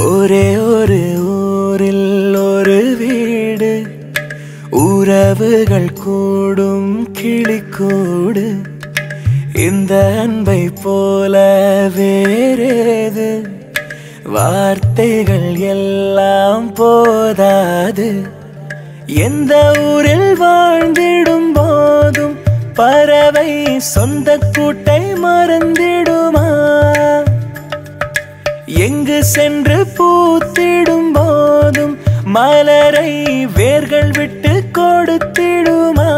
ஒரே ஒரு ஊரில் ஒரு வீடு உறவுகள் கூடும் கிளிக்கூடு இந்த அன்பை போல வேறேது வார்த்தைகள் எல்லாம் போதாது எந்த ஊரில் வாழ்ந்திடும் போதும் பறவை சொந்த கூட்டை மறந்திடுமா எங்கு சென்று பூத்திடும் போதும் மலரை வேர்கள் விட்டு கொடுத்திடுமா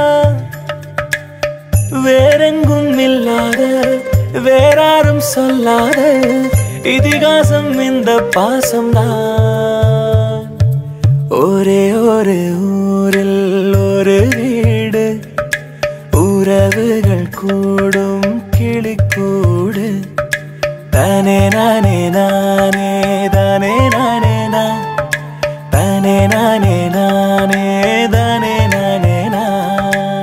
வேறெங்கும் இல்லாத வேறாரும் சொல்லாத இதிகாசம் இந்த பாசம்தான் ஒரே ஒரு ஊரில் ஒரு வீடு உறவுகள் கூடும் கிளிக்கூடு தானே நானே நானே தானே நானே நான் தானே நானே நானே தானே நானே நான்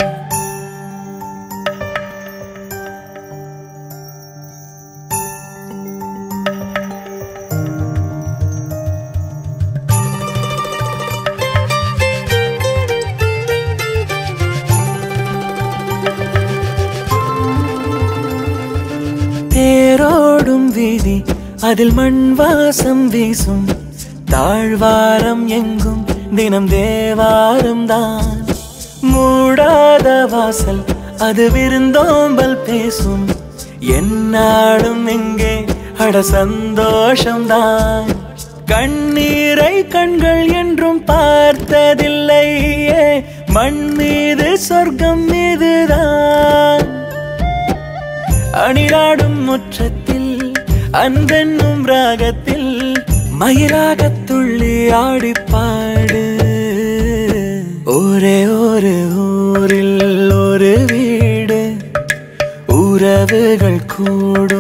தேரோடும் வீதி அதில் மண் வாசம் வீசும் தாழ்வாரம் எங்கும் தினம் தேவாரம் தான் மூடாத வாசல் அது விருந்தோம்பல் பேசும் என்னாடும் எங்கே அட சந்தோஷம்தான் கண்ணீரை கண்கள் என்றும் பார்த்ததில்லையே மண் மீது சொர்க்கம் மீதுதான் அணிலாடும் முற்றத்தில் அன்பென்னும் ராகத்தில் மயிலாகத் துள்ளி ஆடிப்பாடு ஒரே ஒரு ஊரில் ஒரு வீடு உறவுகள் கூடும்